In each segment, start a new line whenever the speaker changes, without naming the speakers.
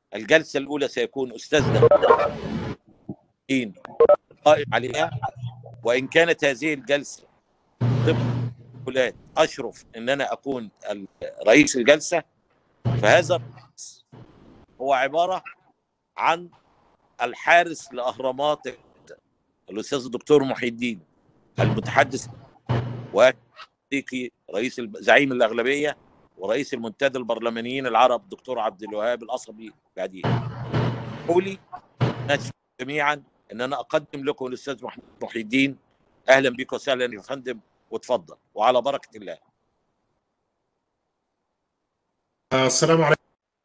الجلسه الاولى سيكون استاذنا قائم عليها وان كانت هذه الجلسه طبق اشرف ان انا اكون رئيس الجلسه فهذا هو عباره عن الحارس لاهرامات الاستاذ الدكتور محي الدين المتحدث وصديقي رئيس زعيم الاغلبيه ورئيس المنتدى البرلمانيين العرب دكتور عبد الوهاب القصبي بعدين قولي جميعا ان انا اقدم لكم الاستاذ محي الدين اهلا بك وسهلا يا فندم وتفضل وعلى بركه الله
السلام عليكم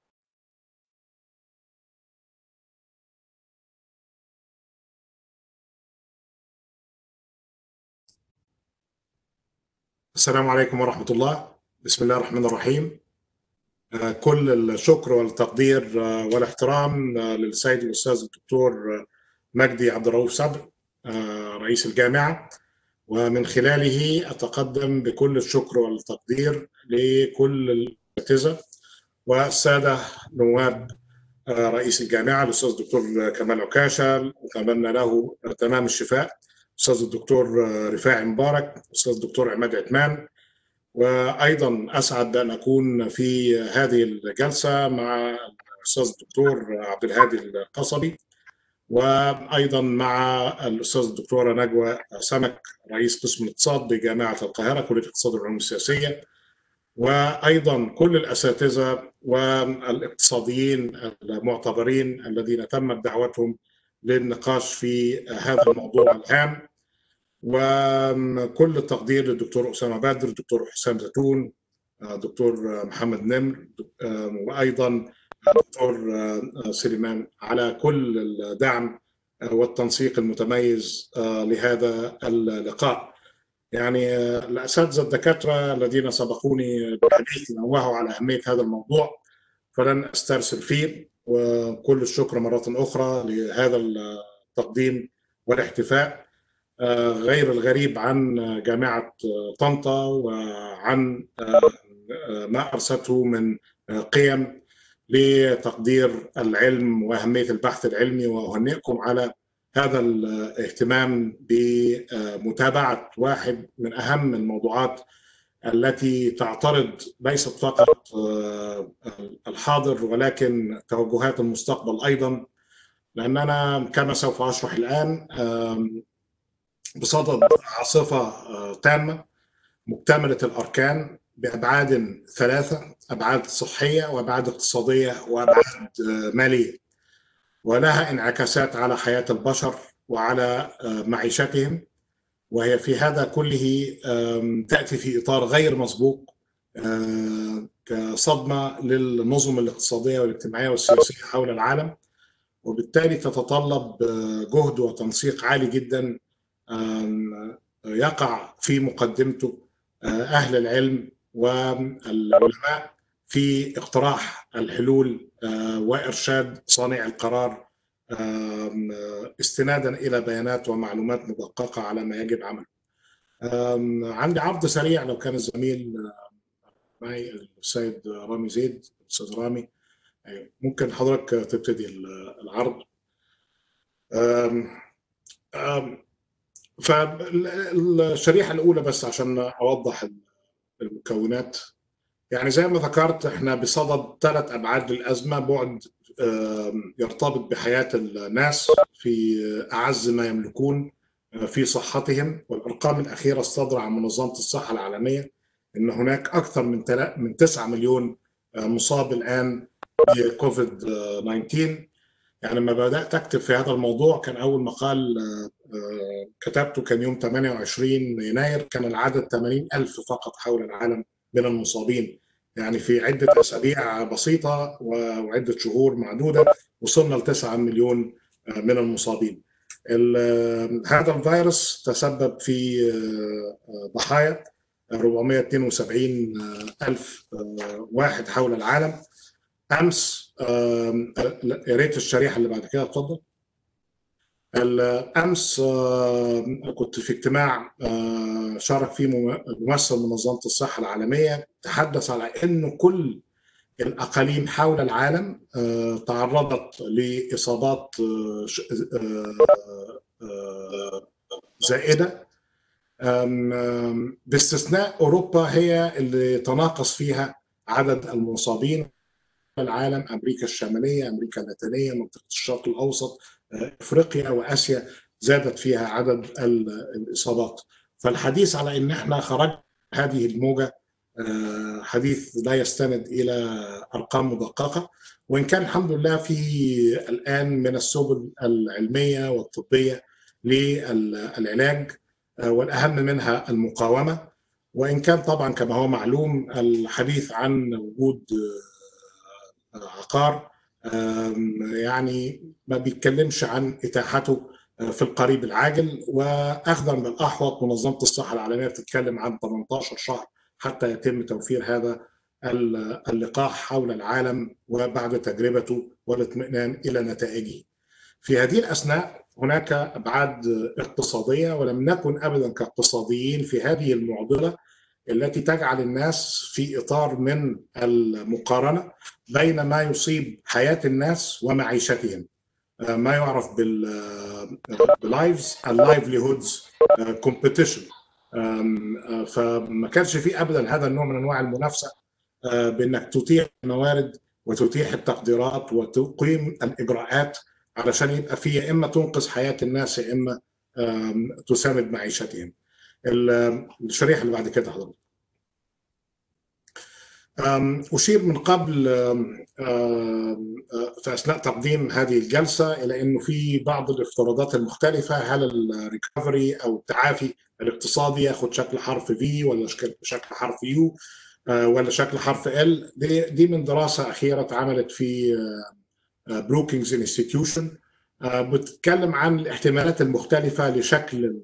السلام عليكم ورحمة الله بسم الله الرحمن الرحيم كل الشكر والتقدير والاحترام للسيد الأستاذ الدكتور مجدي عبد الرؤوف صبر رئيس الجامعة ومن خلاله أتقدم بكل الشكر والتقدير لكل الأساتذة والسادة نواب رئيس الجامعة الأستاذ الدكتور كمال عكاشة أتمنى له تمام الشفاء أستاذ الدكتور رفاعي مبارك أستاذ الدكتور عماد عثمان وأيضا أسعد أن أكون في هذه الجلسة مع الأستاذ الدكتور عبد الهادي القصبي وايضا مع الاستاذ الدكتوره نجوى سمك رئيس قسم الاقتصاد بجامعه القاهره كليه الاقتصاد والعلوم السياسيه وايضا كل الاساتذه والاقتصاديين المعتبرين الذين تمت دعوتهم للنقاش في هذا الموضوع الهام وكل التقدير للدكتور اسامه بدر الدكتور حسام زيتون دكتور محمد نمر وايضا الدكتور سليمان على كل الدعم والتنسيق المتميز لهذا اللقاء يعني الاساتذه الدكاتره الذين سبقوني بالحديث نوهوا على اهميه هذا الموضوع فلن استرسل فيه وكل الشكر مره اخرى لهذا التقديم والاحتفاء غير الغريب عن جامعه طنطا وعن ما ارسته من قيم لتقدير العلم واهميه البحث العلمي واهنئكم على هذا الاهتمام بمتابعه واحد من اهم الموضوعات التي تعترض ليست فقط الحاضر ولكن توجهات المستقبل ايضا لاننا كما سوف اشرح الان بصدد عاصفه تامه مكتمله الاركان بابعاد ثلاثه ابعاد صحيه وابعاد اقتصاديه وابعاد ماليه ولها انعكاسات على حياه البشر وعلى معيشتهم وهي في هذا كله تاتي في اطار غير مسبوق كصدمه للنظم الاقتصاديه والاجتماعيه والسياسيه حول العالم وبالتالي تتطلب جهد وتنسيق عالي جدا يقع في مقدمته اهل العلم والعلماء في اقتراح الحلول وارشاد صانع القرار استنادا الى بيانات ومعلومات مدققه على ما يجب عمله. عندي عرض سريع لو كان الزميل معي السيد رامي زيد الاستاذ رامي ممكن حضرتك تبتدي العرض. فالشريحه الاولى بس عشان اوضح المكونات يعني زي ما ذكرت احنا بصدد ثلاث ابعاد للازمه بعد يرتبط بحياه الناس في اعز ما يملكون في صحتهم والارقام الاخيره الصادره عن منظمه الصحه العالميه ان هناك اكثر من من 9 مليون مصاب الان بكوفيد 19 يعني لما بدات اكتب في هذا الموضوع كان اول مقال كتبته كان يوم 28 يناير كان العدد 80 ألف فقط حول العالم من المصابين يعني في عدة أسابيع بسيطة وعدة شهور معدودة وصلنا ل 9 مليون من المصابين هذا الفيروس تسبب في ضحايا 472 ألف واحد حول العالم أمس يا ريت الشريحة اللي بعد كده اتفضل امس كنت في اجتماع شارك فيه ممثل منظمه الصحه العالميه تحدث على انه كل الاقاليم حول العالم تعرضت لاصابات زائده باستثناء اوروبا هي اللي تناقص فيها عدد المصابين العالم امريكا الشماليه امريكا اللاتينيه منطقه الشرق الاوسط افريقيا واسيا زادت فيها عدد الاصابات فالحديث على ان احنا خرجنا هذه الموجه حديث لا يستند الى ارقام مدققه وان كان الحمد لله في الان من السبل العلميه والطبيه للعلاج والاهم منها المقاومه وان كان طبعا كما هو معلوم الحديث عن وجود عقار يعني ما بيتكلمش عن اتاحته في القريب العاجل واخذا بالاحوط منظمه الصحه العالميه بتتكلم عن 18 شهر حتى يتم توفير هذا اللقاح حول العالم وبعد تجربته والاطمئنان الى نتائجه. في هذه الاثناء هناك ابعاد اقتصاديه ولم نكن ابدا كاقتصاديين في هذه المعضله التي تجعل الناس في اطار من المقارنه بين ما يصيب حياه الناس ومعيشتهم. ما يعرف باللايفز اللايفليهودز كومبيتيشن فما كانش في ابدا هذا النوع من انواع المنافسه بانك تتيح الموارد وتتيح التقديرات وتقيم الاجراءات علشان يبقى في يا اما تنقذ حياه الناس يا اما تساند معيشتهم. الشريحه اللي بعد كده حضرتك. أشير من قبل في أثناء تقديم هذه الجلسة إلى أنه في بعض الافتراضات المختلفة هل الريكفري أو التعافي الاقتصادي ياخد شكل حرف في ولا شكل حرف يو ولا شكل حرف ال دي, دي من دراسة أخيرة اتعملت في بروكينجز انستتيوشن بتتكلم عن الاحتمالات المختلفة لشكل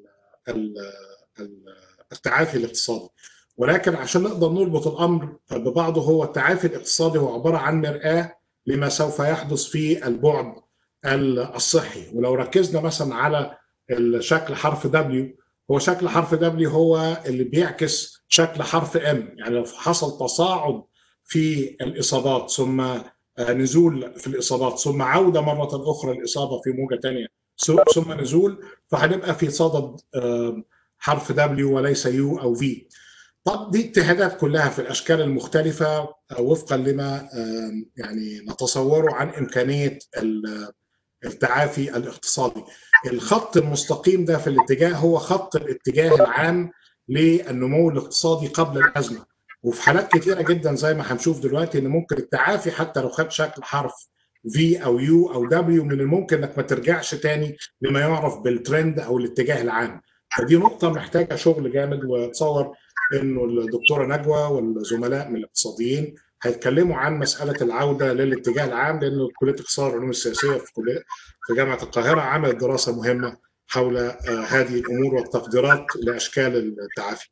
التعافي الاقتصادي ولكن عشان نقدر نربط الامر ببعضه هو التعافي الاقتصادي هو عباره عن مراه لما سوف يحدث في البعد الصحي ولو ركزنا مثلا على الشكل حرف دبليو هو شكل حرف دبليو هو اللي بيعكس شكل حرف ام يعني لو حصل تصاعد في الاصابات ثم نزول في الاصابات ثم عوده مره اخرى الاصابه في موجه ثانيه ثم نزول فهنبقى في صدد حرف دبليو وليس يو او في طب دي اجتهادات كلها في الاشكال المختلفه وفقا لما يعني نتصوره عن امكانيه التعافي الاقتصادي. الخط المستقيم ده في الاتجاه هو خط الاتجاه العام للنمو الاقتصادي قبل الازمه. وفي حالات كثيره جدا زي ما هنشوف دلوقتي ان ممكن التعافي حتى لو خد شكل حرف في او يو او دبليو من الممكن انك ما ترجعش تاني لما يعرف بالترند او الاتجاه العام. فدي نقطه محتاجه شغل جامد واتصور انه الدكتوره نجوى والزملاء من الاقتصاديين هيتكلموا عن مساله العوده للاتجاه العام لانه كليه اقتصاد العلوم السياسيه في كليه في جامعه القاهره عملت دراسه مهمه حول هذه الامور والتقديرات لاشكال التعافي.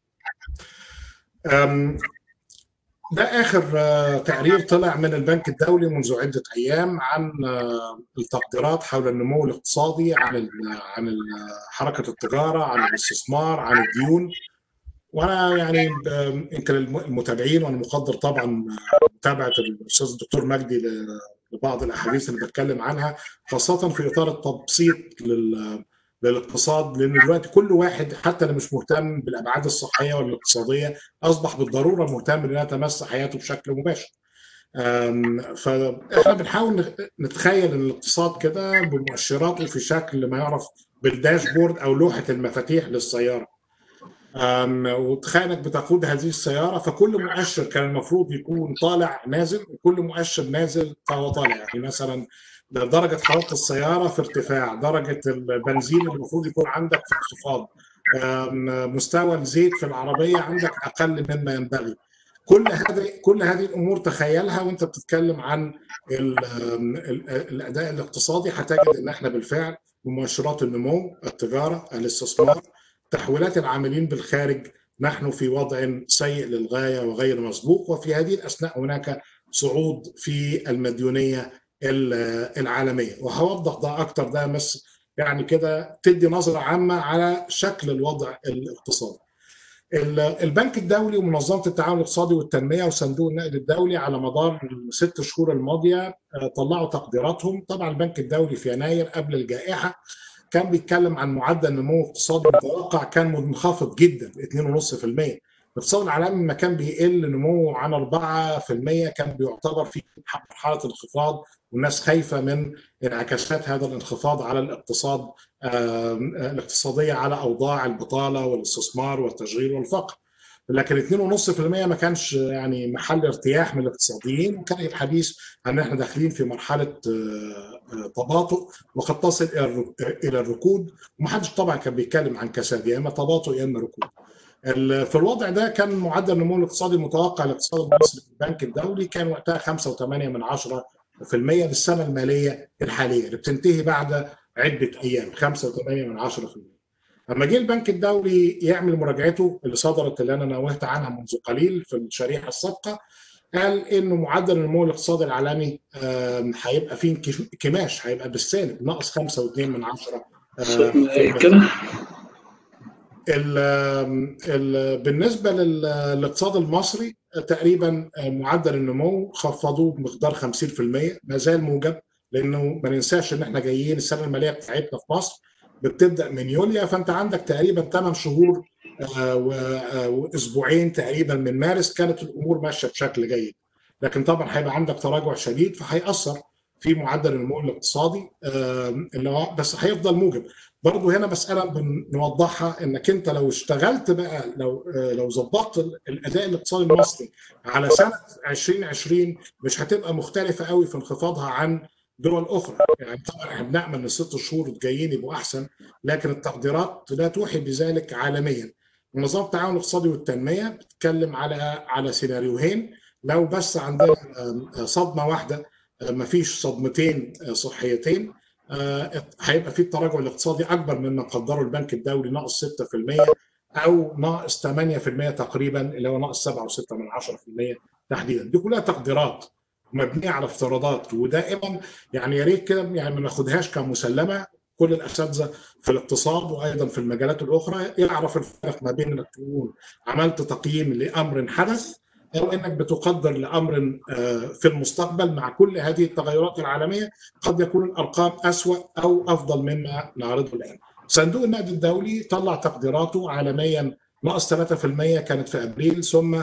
ده اخر تقرير طلع من البنك الدولي منذ عده ايام عن التقديرات حول النمو الاقتصادي عن عن حركه التجاره عن الاستثمار عن الديون وانا يعني يمكن المتابعين وانا مقدر طبعا متابعه الاستاذ الدكتور مجدي لبعض الاحاديث اللي بتكلم عنها خاصه في اطار التبسيط للاقتصاد لان دلوقتي كل واحد حتى اللي مش مهتم بالابعاد الصحيه والاقتصاديه اصبح بالضروره مهتم انها تمس حياته بشكل مباشر. فاحنا بنحاول نتخيل ان الاقتصاد كده بمؤشراته في شكل ما يعرف بالداشبورد او لوحه المفاتيح للسياره. وتخيل انك بتقود هذه السياره فكل مؤشر كان المفروض يكون طالع نازل وكل مؤشر نازل فهو طالع يعني مثلا درجه حراره السياره في ارتفاع درجه البنزين اللي المفروض يكون عندك في انخفاض مستوى الزيت في العربيه عندك اقل مما ينبغي كل هذه كل هذه الامور تخيلها وانت بتتكلم عن الاداء الاقتصادي هتجد ان احنا بالفعل بمؤشرات النمو التجاره الاستثمار تحويلات العاملين بالخارج نحن في وضع سيء للغايه وغير مسبوق وفي هذه الاثناء هناك صعود في المديونيه العالميه وهوضح ده اكتر ده بس يعني كده تدي نظره عامه على شكل الوضع الاقتصادي. البنك الدولي ومنظمه التعاون الاقتصادي والتنميه وصندوق النقد الدولي على مدار الست شهور الماضيه طلعوا تقديراتهم طبعا البنك الدولي في يناير قبل الجائحه كان بيتكلم عن معدل نمو اقتصادي متوقع كان منخفض جدا 2.5% الاقتصاد العالمي لما كان بيقل نموه عن 4% كان بيعتبر في مرحله انخفاض والناس خايفه من انعكاسات هذا الانخفاض على الاقتصاد الاقتصاديه على اوضاع البطاله والاستثمار والتشغيل والفقر لكن 2.5% ما كانش يعني محل ارتياح من الاقتصاديين وكان الحديث عن احنا داخلين في مرحله تباطؤ وقد تصل الى الركود ومحدش طبعا كان بيتكلم عن كساد يا اما تباطؤ يا اما ركود. في الوضع ده كان معدل النمو الاقتصادي المتوقع للاقتصاد المصري في البنك الدولي كان وقتها 5.8 من 10% للسنه الماليه الحاليه اللي بتنتهي بعد عده ايام 5.8 من 10%. لما جه البنك الدولي يعمل مراجعته اللي صدرت اللي انا نوهت عنها منذ قليل في الشريحه السابقه قال انه معدل النمو الاقتصادي العالمي هيبقى فيه انكماش هيبقى بالسالب ناقص 5.2 من 10
كده
ال ال بالنسبه للاقتصاد المصري تقريبا معدل النمو خفضوه بمقدار 50% ما زال موجب لانه ما ننساش ان احنا جايين السنه الماليه بتاعتنا في مصر بتبدا من يوليو فانت عندك تقريبا 8 شهور واسبوعين تقريبا من مارس كانت الامور ماشيه بشكل جيد لكن طبعا هيبقى عندك تراجع شديد فهيأثر في معدل النمو الاقتصادي اللي هو بس هيفضل موجب برضه هنا مساله بنوضحها انك انت لو اشتغلت بقى لو لو ظبطت الاداء الاقتصادي المصري على سنه 2020 مش هتبقى مختلفه قوي في انخفاضها عن دول اخرى يعني طبعا احنا بنامل ان الست شهور الجايين يبقوا احسن لكن التقديرات لا توحي بذلك عالميا منظمه التعاون الاقتصادي والتنميه بتتكلم على على سيناريوهين لو بس عندنا صدمه واحده ما فيش صدمتين صحيتين هيبقى في التراجع الاقتصادي اكبر مما قدره البنك الدولي ناقص 6% او ناقص 8% تقريبا اللي هو ناقص 7.6 من 10% تحديدا دي كلها تقديرات مبنيه على افتراضات ودائما يعني يا ريت كده يعني ما ناخدهاش كمسلمه كل الاساتذه في الاقتصاد وايضا في المجالات الاخرى يعرف الفرق ما بين انك تكون عملت تقييم لامر حدث او انك بتقدر لامر في المستقبل مع كل هذه التغيرات العالميه قد يكون الارقام اسوا او افضل مما نعرضه الان. صندوق النقد الدولي طلع تقديراته عالميا ناقص 3% كانت في ابريل ثم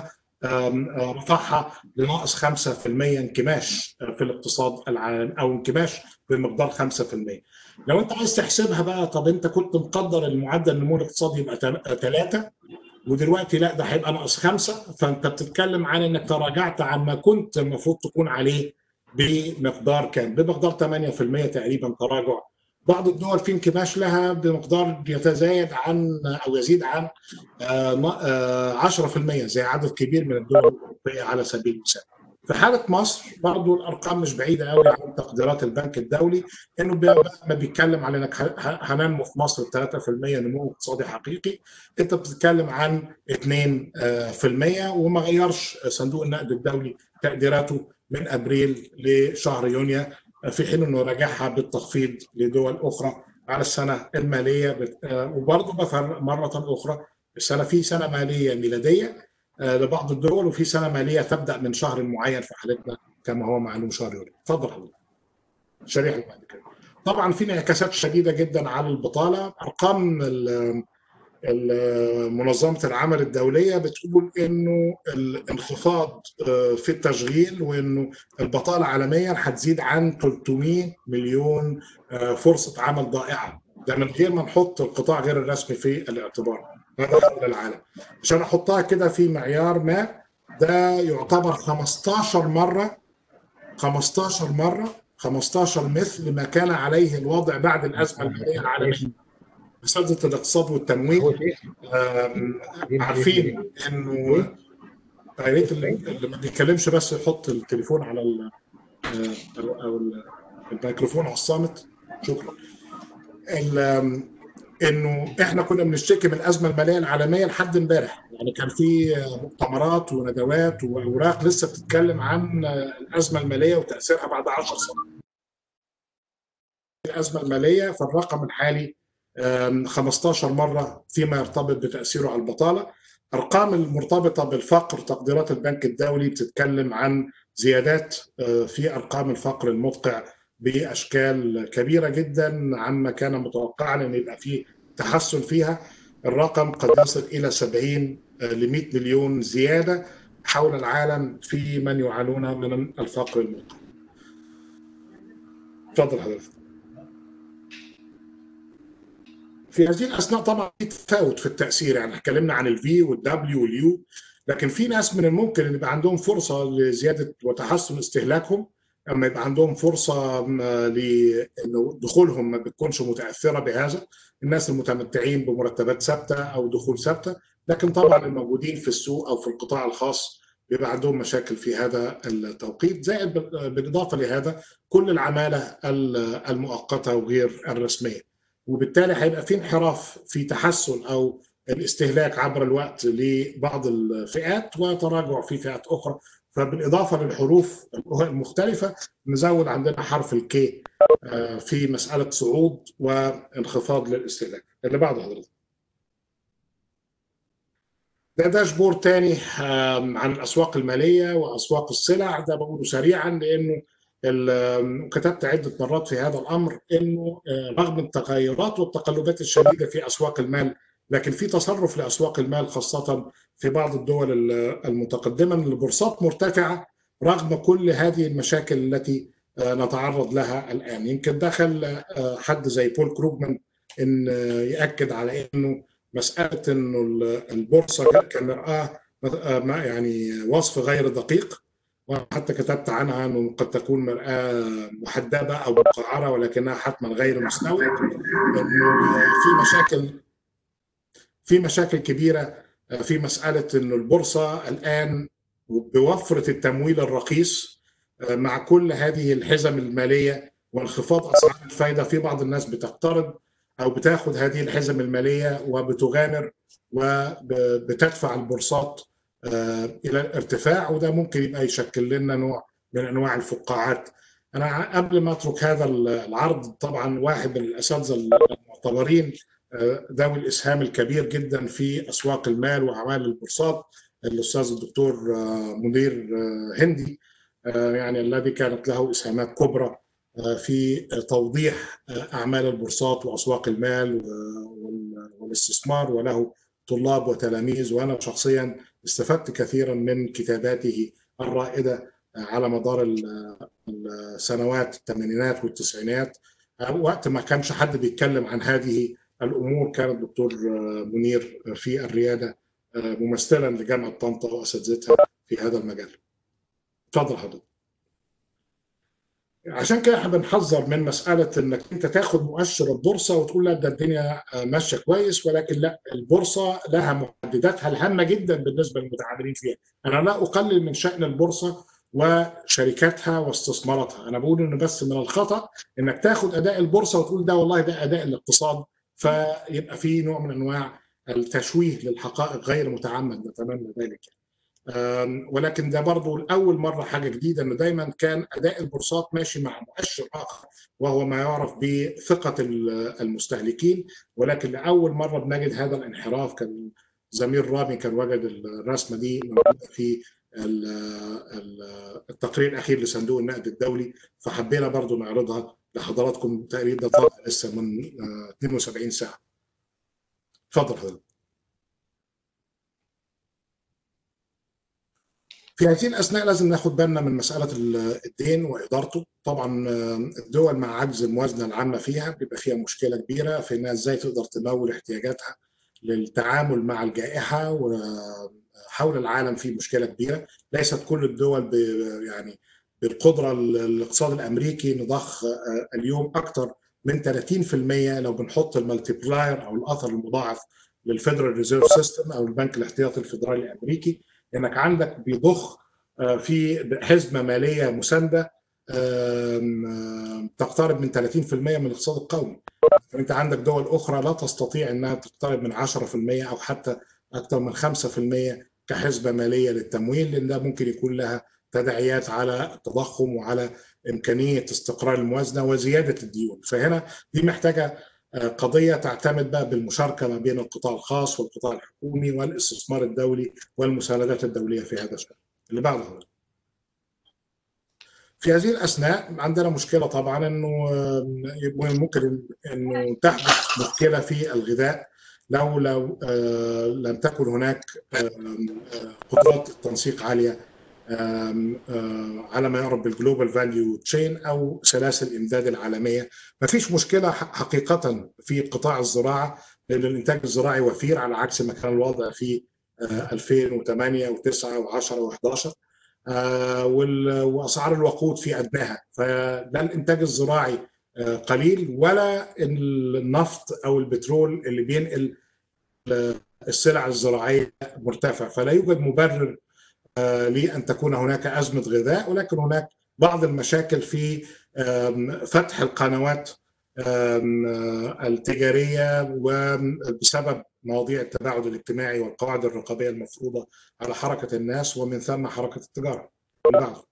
رفعها لناقص 5% انكماش في الاقتصاد العالمي او انكماش بمقدار 5%. لو انت عايز تحسبها بقى طب انت كنت مقدر المعدل النمو الاقتصادي يبقى 3 ودلوقتي لا ده هيبقى ناقص 5 فانت بتتكلم عن انك تراجعت عن ما كنت المفروض تكون عليه بمقدار كام؟ بمقدار 8% تقريبا تراجع بعض الدول في انكماش لها بمقدار يتزايد عن او يزيد عن 10% زي عدد كبير من الدول الاوروبيه على سبيل المثال. في حاله مصر برضو الارقام مش بعيده قوي عن تقديرات البنك الدولي انه ما بيتكلم على انك هننمو في مصر 3% نمو اقتصادي حقيقي انت بتتكلم عن 2% وما غيرش صندوق النقد الدولي تقديراته من ابريل لشهر يونيو في حين انه راجعها بالتخفيض لدول اخرى على السنه الماليه وبرضه بفرق مره اخرى السنه في سنه ماليه ميلاديه لبعض الدول وفي سنه ماليه تبدا من شهر معين في حالتنا كما هو معلوم شهر يوليو اتفضل حضرتك الشريحه اللي بعد كده طبعا في انعكاسات شديده جدا على البطاله ارقام منظمه العمل الدوليه بتقول انه الانخفاض في التشغيل وانه البطاله عالميا هتزيد عن 300 مليون فرصه عمل ضائعه ده من غير ما نحط القطاع غير الرسمي في الاعتبار هذا حول العالم عشان احطها كده في معيار ما ده يعتبر 15 مره 15 مره 15 مثل ما كان عليه الوضع بعد الازمه الماليه العالميه اساتذه الاقتصاد والتمويل عارفين انه يا ريت اللي ما بيتكلمش بس يحط التليفون على ال او الميكروفون على الصامت شكرا انه احنا كنا بنشتكي من الازمه الماليه العالميه لحد امبارح يعني كان في مؤتمرات وندوات واوراق لسه بتتكلم عن الازمه الماليه وتاثيرها بعد 10 سنوات الازمه الماليه فالرقم الحالي 15 مره فيما يرتبط بتاثيره على البطاله الارقام المرتبطه بالفقر تقديرات البنك الدولي بتتكلم عن زيادات في ارقام الفقر المدقع باشكال كبيره جدا عما كان متوقعا ان يبقى فيه تحسن فيها الرقم قد يصل الى 70 ل 100 مليون زياده حول العالم في من يعانون من الفقر المدقع. تفضل حضرتك. في هذه الاثناء طبعا في تفاوت في التاثير يعني اتكلمنا عن الفي والدبليو واليو لكن في ناس من الممكن ان يبقى عندهم فرصه لزياده وتحسن استهلاكهم اما يبقى عندهم فرصه لانه دخولهم ما بتكونش متاثره بهذا الناس المتمتعين بمرتبات ثابته او دخول ثابته لكن طبعا الموجودين في السوق او في القطاع الخاص بيبقى عندهم مشاكل في هذا التوقيت زائد بالاضافه لهذا كل العماله المؤقته وغير الرسميه وبالتالي هيبقى في انحراف في تحسن او الاستهلاك عبر الوقت لبعض الفئات وتراجع في فئات اخرى فبالاضافه للحروف المختلفه نزود عندنا حرف الكي في مساله صعود وانخفاض للاستهلاك اللي بعده حضرتك ده داشبورد تاني عن الاسواق الماليه واسواق السلع ده بقوله سريعا لانه كتبت عده مرات في هذا الامر انه رغم التغيرات والتقلبات الشديده في اسواق المال لكن في تصرف لاسواق المال خاصه في بعض الدول المتقدمه ان البورصات مرتفعه رغم كل هذه المشاكل التي نتعرض لها الان يمكن دخل حد زي بول كروجمان ان ياكد على انه مساله انه البورصه كمراه يعني وصف غير دقيق وحتى كتبت عنها انه قد تكون مرآة محدبة او مقعرة ولكنها حتما غير مستوى انه في مشاكل في مشاكل كبيرة في مسألة انه البورصة الان بوفرة التمويل الرخيص مع كل هذه الحزم المالية وانخفاض اسعار الفائدة في بعض الناس بتقترض او بتاخذ هذه الحزم المالية وبتغامر وبتدفع البورصات الى الارتفاع وده ممكن يبقى يشكل لنا نوع من انواع الفقاعات انا قبل ما اترك هذا العرض طبعا واحد من الاساتذه المعتبرين ذوي الاسهام الكبير جدا في اسواق المال واعمال البورصات الاستاذ الدكتور منير هندي يعني الذي كانت له اسهامات كبرى في توضيح اعمال البورصات واسواق المال والاستثمار وله طلاب وتلاميذ وانا شخصيا استفدت كثيرا من كتاباته الرائده على مدار السنوات الثمانينات والتسعينات وقت ما كانش حد بيتكلم عن هذه الامور كان الدكتور منير في الرياده ممثلا لجامعه طنطا واساتذتها في هذا المجال. اتفضل حضرتك. عشان كده احنا بنحذر من مساله انك انت تاخد مؤشر البورصه وتقول لا ده الدنيا ماشيه كويس ولكن لا البورصه لها محدداتها الهامه جدا بالنسبه للمتعاملين فيها، انا لا اقلل من شان البورصه وشركاتها واستثماراتها، انا بقول انه بس من الخطا انك تاخد اداء البورصه وتقول ده والله ده اداء الاقتصاد فيبقى في نوع من انواع التشويه للحقائق غير متعمد نتمنى ذلك. ولكن ده برضو لأول مرة حاجة جديدة أنه دايما كان أداء البورصات ماشي مع مؤشر آخر وهو ما يعرف بثقة المستهلكين ولكن لأول مرة بنجد هذا الانحراف كان زميل رامي كان وجد الرسمة دي موجودة في التقرير الأخير لصندوق النقد الدولي فحبينا برضو نعرضها لحضراتكم التقرير ده طالع لسه من 72 ساعة اتفضل حضرتك في هذه الاثناء لازم ناخد بالنا من مساله الدين وادارته طبعا الدول مع عجز الموازنه العامه فيها بيبقى فيها مشكله كبيره في انها ازاي تقدر تمول احتياجاتها للتعامل مع الجائحه وحول العالم في مشكله كبيره ليست كل الدول يعني بالقدره الاقتصاد الامريكي نضخ اليوم اكثر من 30% لو بنحط المالتيبلاير او الاثر المضاعف للفيدرال ريزيرف سيستم او البنك الاحتياطي الفيدرالي الامريكي انك عندك بيضخ في حزمه ماليه مسانده تقترب من 30% من الاقتصاد القومي فانت عندك دول اخرى لا تستطيع انها تقترب من 10% او حتى اكثر من 5% كحزبه ماليه للتمويل لان ده ممكن يكون لها تداعيات على التضخم وعلى امكانيه استقرار الموازنه وزياده الديون فهنا دي محتاجه قضيه تعتمد بقى بالمشاركه ما بين القطاع الخاص والقطاع الحكومي والاستثمار الدولي والمساندات الدوليه في هذا الشان. اللي بعده في هذه الاثناء عندنا مشكله طبعا انه ممكن انه تحدث مشكله في الغذاء لو لو لم تكن هناك قدرات التنسيق عاليه على ما يعرف بالجلوبال فاليو تشين او سلاسل الامداد العالميه ما فيش مشكله حقيقه في قطاع الزراعه لان الانتاج الزراعي وفير على عكس ما كان الوضع في 2008 و9 و10 و11 واسعار الوقود في ادناها فلا الانتاج الزراعي قليل ولا النفط او البترول اللي بينقل السلع الزراعيه مرتفع فلا يوجد مبرر لان تكون هناك ازمه غذاء ولكن هناك بعض المشاكل في فتح القنوات التجاريه وبسبب مواضيع التباعد الاجتماعي والقواعد الرقابيه المفروضه على حركه الناس ومن ثم حركه التجاره. بعض.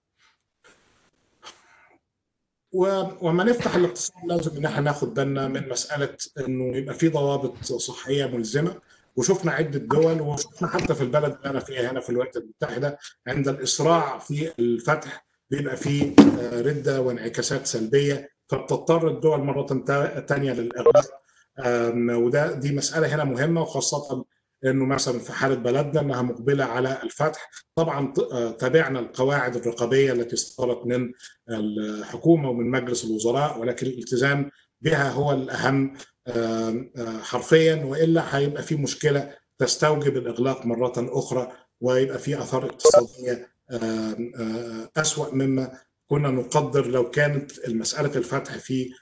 وما نفتح الاقتصاد لازم ان احنا ناخد بالنا من مساله انه يبقى في ضوابط صحيه ملزمه وشفنا عده دول وشفنا حتى في البلد اللي انا فيها هنا في الولايات المتحده عند الاسراع في الفتح بيبقى في رده وانعكاسات سلبيه فبتضطر الدول مره ثانيه للاغلاق وده دي مساله هنا مهمه وخاصه انه مثلا في حاله بلدنا انها مقبله على الفتح طبعا تابعنا القواعد الرقابيه التي صدرت من الحكومه ومن مجلس الوزراء ولكن الالتزام بها هو الاهم حرفيا والا هيبقى في مشكله تستوجب الاغلاق مره اخرى ويبقى في اثار اقتصاديه اسوا مما كنا نقدر لو كانت المساله الفتح في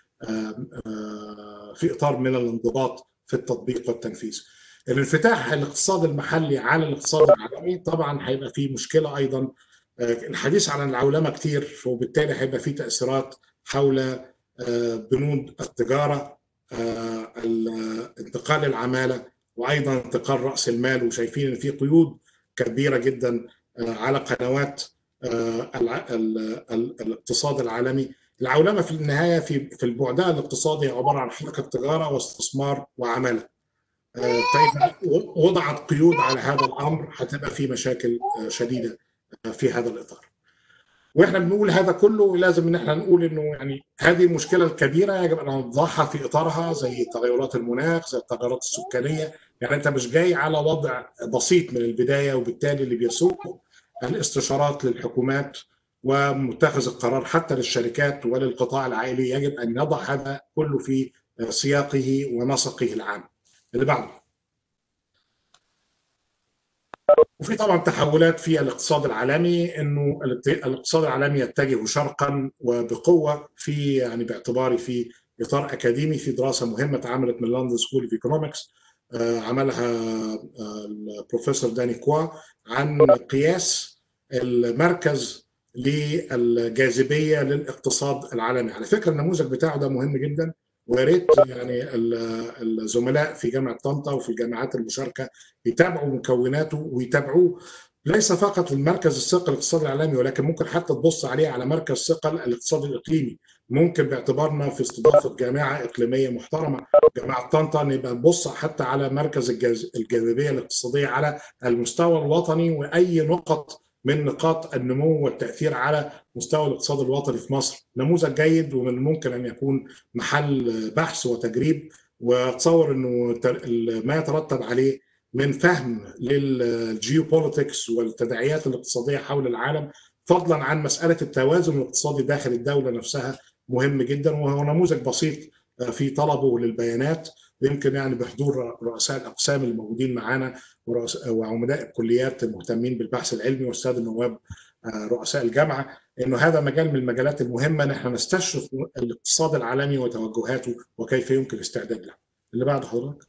في اطار من الانضباط في التطبيق والتنفيذ. الانفتاح الاقتصاد المحلي على الاقتصاد العالمي طبعا هيبقى فيه مشكله ايضا الحديث عن العولمه كتير وبالتالي هيبقى فيه تاثيرات حول بنود التجاره انتقال العماله وايضا انتقال راس المال وشايفين ان في قيود كبيره جدا على قنوات الاقتصاد العالمي العولمه في النهايه في في البعدها الاقتصادي عباره عن حركه تجاره واستثمار وعماله فاذا وضعت قيود على هذا الامر هتبقى في مشاكل شديده في هذا الاطار واحنا بنقول هذا كله لازم ان احنا نقول انه يعني هذه المشكله الكبيره يجب ان نوضعها في اطارها زي تغيرات المناخ زي التغيرات السكانيه يعني انت مش جاي على وضع بسيط من البدايه وبالتالي اللي بيسوق الاستشارات للحكومات ومتخذ القرار حتى للشركات وللقطاع العائلي يجب ان يضع هذا كله في سياقه ونسقه العام. اللي بعده. وفي طبعا تحولات في الاقتصاد العالمي انه الاقتصاد العالمي يتجه شرقا وبقوه في يعني باعتباري في اطار اكاديمي في دراسه مهمه اتعملت من لندن سكول اوف ايكونومكس عملها البروفيسور داني كوا عن قياس المركز للجاذبيه للاقتصاد العالمي على فكره النموذج بتاعه ده مهم جدا ويا ريت يعني الزملاء في جامعه طنطا وفي الجامعات المشاركه يتابعوا مكوناته ويتابعوه ليس فقط المركز الثقل الاقتصادي العالمي ولكن ممكن حتى تبص عليه على مركز ثقل الاقتصاد الاقليمي ممكن باعتبارنا في استضافه جامعه اقليميه محترمه جامعه طنطا نبقى نبص حتى على مركز الجاذبيه الاقتصاديه على المستوى الوطني واي نقط من نقاط النمو والتاثير على مستوى الاقتصاد الوطني في مصر نموذج جيد ومن الممكن ان يكون محل بحث وتجريب واتصور انه ما يترتب عليه من فهم للجيوبوليتكس والتداعيات الاقتصاديه حول العالم فضلا عن مساله التوازن الاقتصادي داخل الدوله نفسها مهم جدا وهو نموذج بسيط في طلبه للبيانات ويمكن يعني بحضور رؤساء الاقسام الموجودين معانا وعمداء الكليات المهتمين بالبحث العلمي والساده النواب رؤساء الجامعه انه هذا مجال من المجالات المهمه ان احنا نستشرف الاقتصاد العالمي وتوجهاته وكيف يمكن الاستعداد له. اللي بعد حضرتك.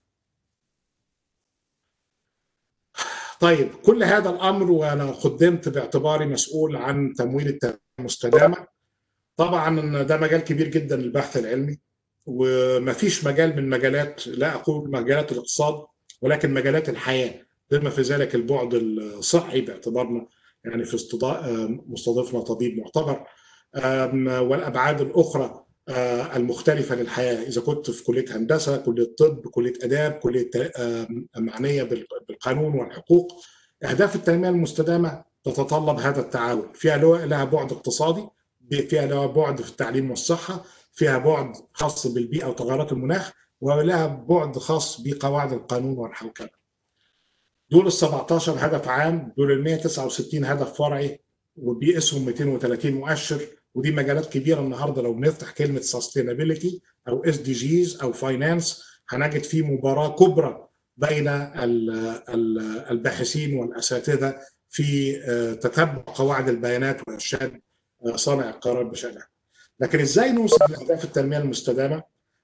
طيب كل هذا الامر وانا قدمت باعتباري مسؤول عن تمويل التنميه المستدامه طبعا ده مجال كبير جدا للبحث العلمي وما فيش مجال من مجالات لا اقول مجالات الاقتصاد ولكن مجالات الحياه بما في ذلك البعد الصحي باعتبارنا يعني في مستضيفنا طبيب معتبر والابعاد الاخرى المختلفه للحياه اذا كنت في كليه هندسه كليه طب كليه اداب كليه معنيه بالقانون والحقوق اهداف التنميه المستدامه تتطلب هذا التعاون فيها لها بعد اقتصادي فيها لها بعد في التعليم والصحه فيها بعد خاص بالبيئه وتغيرات المناخ ولها بعد خاص بقواعد القانون والحوكمه دول ال 17 هدف عام دول ال 169 هدف فرعي وبيقيسهم 230 مؤشر ودي مجالات كبيره النهارده لو بنفتح كلمه سستينابيلتي او اس دي جيز او فاينانس هنجد في مباراه كبرى بين الباحثين والاساتذه في تتبع قواعد البيانات وارشاد صانع القرار بشانها. لكن ازاي نوصل لاهداف التنميه المستدامه؟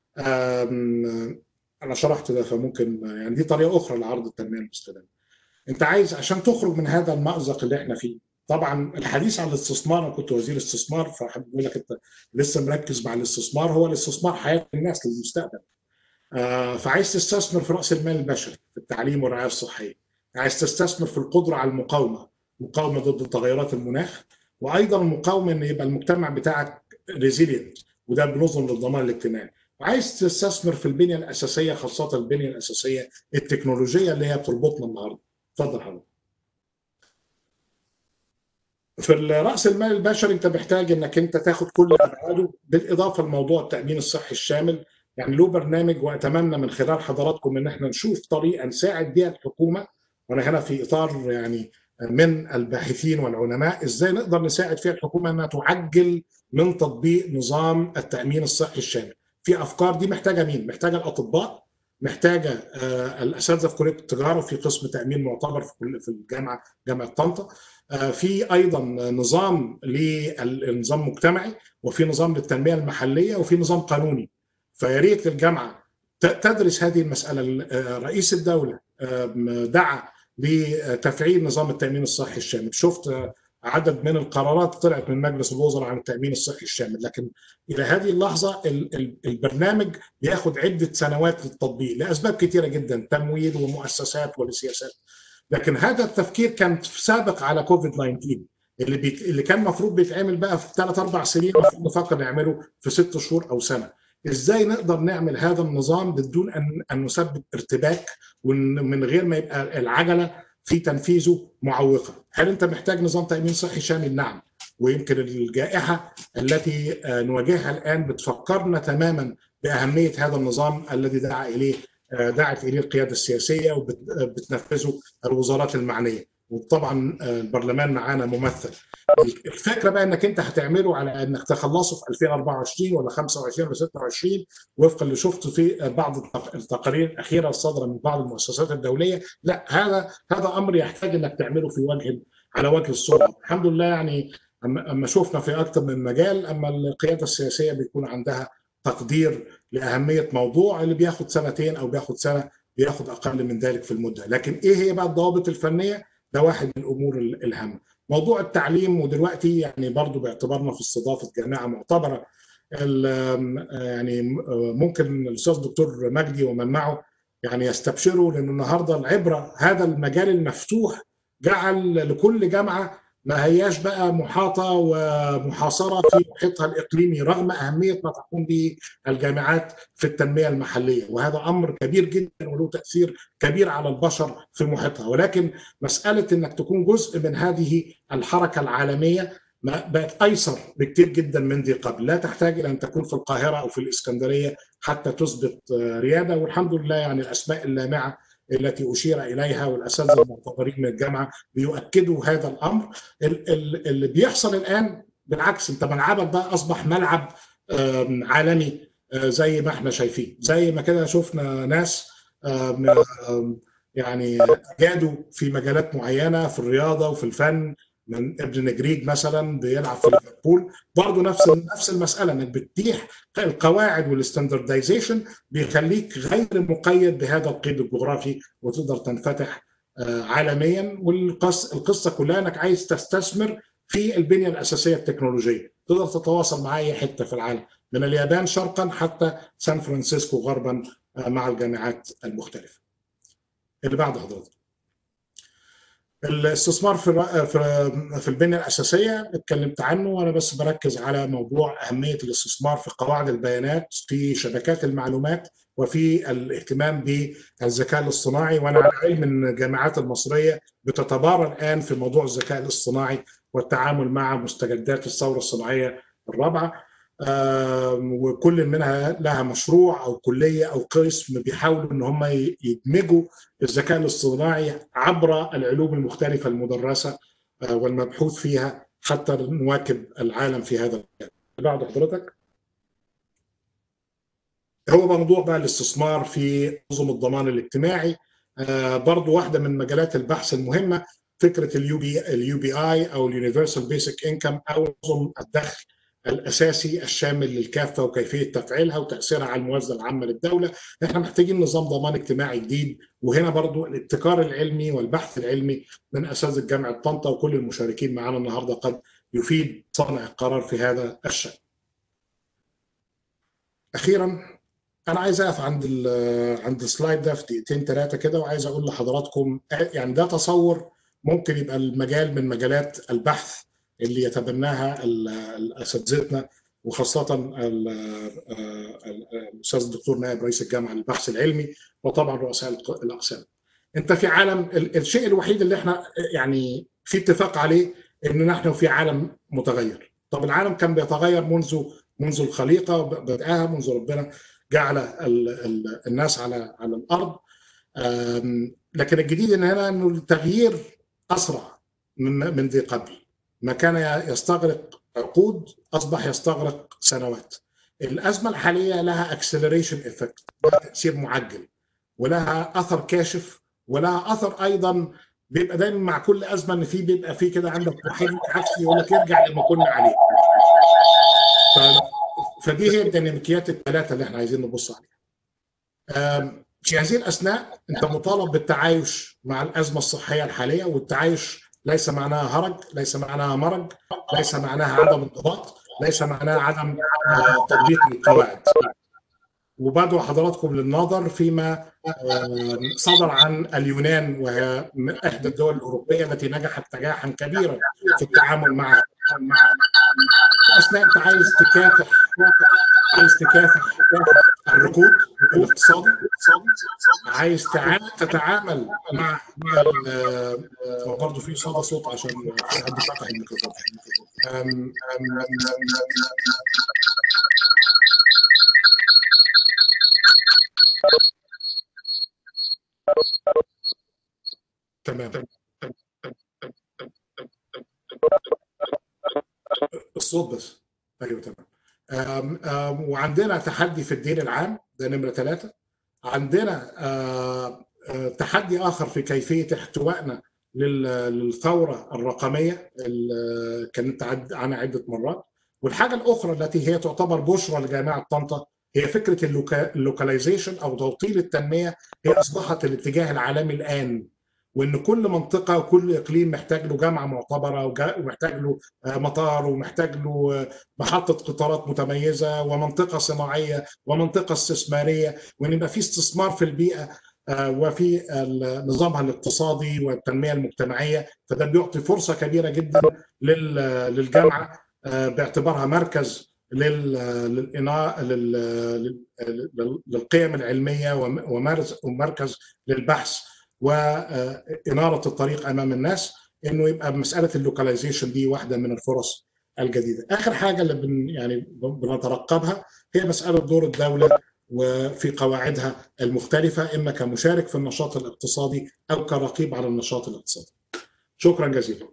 انا شرحت ده فممكن يعني دي طريقه اخرى لعرض التنميه المستدامه. انت عايز عشان تخرج من هذا المأزق اللي احنا فيه طبعا الحديث عن الاستثمار انا كنت وزير استثمار فحابب اقول لك انت لسه مركز مع الاستثمار هو الاستثمار حياه الناس للمستقبل. آه فعايز تستثمر في راس المال البشري في التعليم والرعايه الصحيه. عايز تستثمر في القدره على المقاومه، مقاومه ضد تغيرات المناخ وايضا المقاومه ان يبقى المجتمع بتاعك ريزيلينت وده بنظم للضمان الاجتماعي. وعايز تستثمر في البنيه الاساسيه خاصه البنيه الاساسيه التكنولوجيه اللي هي بتربطنا النهارده. اتفضل حضرتك. في راس المال البشري انت محتاج انك انت تاخد كل ابعاده بالاضافه لموضوع التامين الصحي الشامل يعني له برنامج واتمنى من خلال حضراتكم ان احنا نشوف طريقه نساعد بيها الحكومه وانا هنا في اطار يعني من الباحثين والعلماء ازاي نقدر نساعد فيها الحكومه انها تعجل من تطبيق نظام التامين الصحي الشامل. في افكار دي محتاجه مين؟ محتاجه الاطباء محتاجه الاساتذه في كليه التجاره في قسم تامين معتبر في في الجامعه جامعه طنطا في ايضا نظام للنظام مجتمعي وفي نظام للتنميه المحليه وفي نظام قانوني فيا ريت الجامعه تدرس هذه المساله رئيس الدوله دعا لتفعيل نظام التامين الصحي الشامل شفت عدد من القرارات طلعت من مجلس الوزراء عن التامين الصحي الشامل لكن الى هذه اللحظه البرنامج بياخد عده سنوات للتطبيق لاسباب كثيره جدا تمويل ومؤسسات ولسياسات لكن هذا التفكير كان سابق على كوفيد 19 اللي بي... اللي كان المفروض بيتعمل بقى في ثلاث اربع سنين المفروض نفكر نعمله في ست شهور او سنه ازاي نقدر نعمل هذا النظام بدون ان ان نسبب ارتباك ومن غير ما يبقى العجله في تنفيذه معوقه هل انت محتاج نظام تامين صحي شامل نعم ويمكن الجائحه التي نواجهها الان بتفكرنا تماما باهميه هذا النظام الذي دعا اليه دعت اليه القياده السياسيه وبتنفذه الوزارات المعنيه وطبعا البرلمان معانا ممثل الفكره بقى انك انت هتعمله على انك تخلصه في 2024 ولا 25 ولا 26 وفقا اللي شفته في بعض التقارير الاخيره الصادره من بعض المؤسسات الدوليه لا هذا هذا امر يحتاج انك تعمله في وجه على وجه الصوره الحمد لله يعني اما شفنا في اكثر من مجال اما القياده السياسيه بيكون عندها تقدير لاهميه موضوع اللي بياخد سنتين او بياخد سنه بياخد اقل من ذلك في المده لكن ايه هي بقى الضوابط الفنيه ده واحد من الامور الهامه موضوع التعليم ودلوقتي يعني برضو باعتبارنا في استضافه جامعه معتبره يعني ممكن الاستاذ دكتور مجدي ومن معه يعني يستبشروا لان النهارده العبره هذا المجال المفتوح جعل لكل جامعه ما هياش بقى محاطه ومحاصره في محيطها الاقليمي رغم اهميه ما تقوم به الجامعات في التنميه المحليه وهذا امر كبير جدا وله تاثير كبير على البشر في محيطها ولكن مساله انك تكون جزء من هذه الحركه العالميه بقت ايسر بكثير جدا من ذي قبل لا تحتاج الى ان تكون في القاهره او في الاسكندريه حتى تثبت رياده والحمد لله يعني الاسماء اللامعه التي اشير اليها والاساتذه المعتبرين من الجامعه بيؤكدوا هذا الامر اللي بيحصل الان بالعكس انت ملعبك بقى اصبح ملعب عالمي زي ما احنا شايفين زي ما كده شفنا ناس يعني جادوا في مجالات معينه في الرياضه وفي الفن من ابن نجريج مثلا بيلعب في ليفربول برضه نفس نفس المساله انك بتتيح القواعد والاستاندردايزيشن بيخليك غير مقيد بهذا القيد الجغرافي وتقدر تنفتح عالميا والقصه كلها انك عايز تستثمر في البنيه الاساسيه التكنولوجيه تقدر تتواصل مع اي حته في العالم من اليابان شرقا حتى سان فرانسيسكو غربا مع الجامعات المختلفه اللي بعد حضرتك الاستثمار في في في البنيه الاساسيه اتكلمت عنه وانا بس بركز على موضوع اهميه الاستثمار في قواعد البيانات في شبكات المعلومات وفي الاهتمام بالذكاء الاصطناعي وانا على علم ان الجامعات المصريه بتتبارى الان في موضوع الذكاء الاصطناعي والتعامل مع مستجدات الثوره الصناعيه الرابعه وكل منها لها مشروع او كليه او قسم بيحاولوا ان هم يدمجوا الذكاء الاصطناعي عبر العلوم المختلفه المدرسه والمبحوث فيها حتى نواكب العالم في هذا المجال. بعد حضرتك هو موضوع بقى الاستثمار في نظم الضمان الاجتماعي برضو واحده من مجالات البحث المهمه فكره اليو بي اليو بي اي او اليونيفرسال بيسك انكم او نظم الدخل الاساسي الشامل للكافه وكيفيه تفعيلها وتاثيرها على الموازنه العامه للدوله، احنا محتاجين نظام ضمان اجتماعي جديد وهنا برضو الابتكار العلمي والبحث العلمي من اساتذه جامعه طنطا وكل المشاركين معنا النهارده قد يفيد صانع القرار في هذا الشان. اخيرا انا عايز اقف عند عند السلايد ده في دقيقتين ثلاثه كده وعايز اقول لحضراتكم يعني ده تصور ممكن يبقى المجال من مجالات البحث اللي يتبناها اساتذتنا وخاصه الاستاذ الدكتور نائب رئيس الجامعه للبحث العلمي وطبعا رؤساء الاقسام. انت في عالم الشيء الوحيد اللي احنا يعني في اتفاق عليه ان نحن في عالم متغير. طب العالم كان بيتغير منذ منذ الخليقه بداها منذ ربنا جعل الناس على على الارض لكن الجديد ان هنا انه التغيير اسرع من من ذي قبل. ما كان يستغرق عقود اصبح يستغرق سنوات. الازمه الحاليه لها اكسلريشن افكت لها تاثير معجل ولها اثر كاشف ولها اثر ايضا بيبقى دايما مع كل ازمه ان في بيبقى في كده عندك وحيد عكسي يقول لك ارجع لما كنا عليه. ف... فدي هي الديناميكيات الثلاثه اللي احنا عايزين نبص عليها. في هذه الاثناء انت مطالب بالتعايش مع الازمه الصحيه الحاليه والتعايش ليس معناها هرج ليس معناها مرج ليس معناها عدم انضباط ليس معناها عدم تطبيق للقواعد وبدعو حضراتكم للنظر فيما صدر عن اليونان وهي احدى الدول الاوروبيه التي نجحت نجاحا كبيرا في التعامل مع مع اثناء انت عايز تكافح عايز تكافح الركود الاقتصادي عايز تتعامل مع برضه في صدى صوت عشان حد فتح الميكروفون تمام الصوت بس ايوه تمام أم أم وعندنا تحدي في الدين العام ده نمره ثلاثه عندنا أم تحدي اخر في كيفيه احتوائنا للثوره الرقميه اللي كانت عنها عده مرات والحاجه الاخرى التي هي تعتبر بشرى لجامعه طنطا هي فكره اللوكاليزيشن او توطين التنميه هي اصبحت الاتجاه العالمي الان وان كل منطقه وكل اقليم محتاج له جامعه معتبره ومحتاج له مطار ومحتاج له محطه قطارات متميزه ومنطقه صناعيه ومنطقه استثماريه وان يبقى في استثمار في البيئه وفي نظامها الاقتصادي والتنميه المجتمعيه فده بيعطي فرصه كبيره جدا للجامعه باعتبارها مركز للقيم العلميه ومركز للبحث وإنارة الطريق أمام الناس إنه يبقى مسألة اللوكاليزيشن دي واحدة من الفرص الجديدة آخر حاجة اللي بن يعني بنترقبها هي مسألة دور الدولة وفي قواعدها المختلفة إما كمشارك في النشاط الاقتصادي أو كرقيب على النشاط الاقتصادي شكرا جزيلا